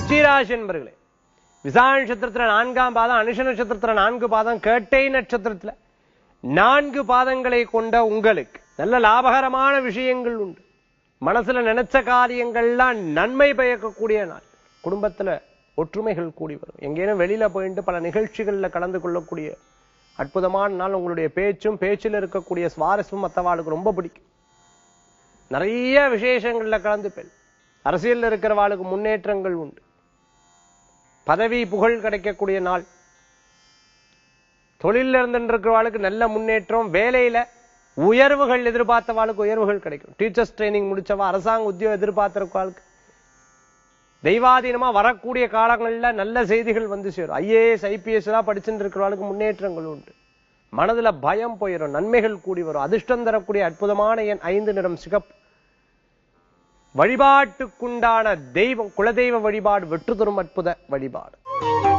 விருச்சிராசி என்பர்களே விசா நட்சத்திரத்துல நான்காம் பாதம் அனுஷ நட்சத்திரத்துல நான்கு பாதம் கேட்டை நட்சத்திரத்துல நான்கு பாதங்களை கொண்ட உங்களுக்கு நல்ல லாபகரமான விஷயங்கள் உண்டு மனசுல நினைச்ச காரியங்கள்லாம் நன்மை பயக்கக்கூடிய நாள் குடும்பத்துல ஒற்றுமைகள் கூடி வரும் எங்கேயும் வெளியில போயிட்டு பல நிகழ்ச்சிகள்ல கலந்து கொள்ளக்கூடிய அற்புதமான நாள் உங்களுடைய பேச்சும் பேச்சில் இருக்கக்கூடிய சுவாரஸ்யம் மற்றவாளுக்கு ரொம்ப பிடிக்கும் நிறைய விசேஷங்கள்ல கலந்து பெண் அரசியல்ல இருக்கிறவாளுக்கு முன்னேற்றங்கள் உண்டு பதவி புகழ் கிடைக்கக்கூடிய நாள் தொழில இருந்துட்டு இருக்கிறவாளுக்கு நல்ல முன்னேற்றம் வேலையில உயர்வுகள் எதிர்பார்த்தவாளுக்கு உயர்வுகள் கிடைக்கும் டீச்சர்ஸ் ட்ரைனிங் முடிச்சவா அரசாங்க உத்தியோகம் எதிர்பார்த்திருக்கவாளுக்கு தெய்வாதீனமா வரக்கூடிய காலங்கள்ல நல்ல செய்திகள் வந்து சேரும் ஐஏஎஸ் ஐபிஎஸ் எல்லாம் படிச்சுட்டு இருக்கிறவாளுக்கு முன்னேற்றங்கள் உண்டு மனதுல பயம் போயிடும் நன்மைகள் கூடி வரும் அதிர்ஷ்டம் தரக்கூடிய அற்புதமான எண் ஐந்து நிறம் சிகப்பு வழிபாட்டுக்குண்டான தெய்வம் குலதெய்வ வழிபாடு வெற்றி தரும் அற்புத வழிபாடு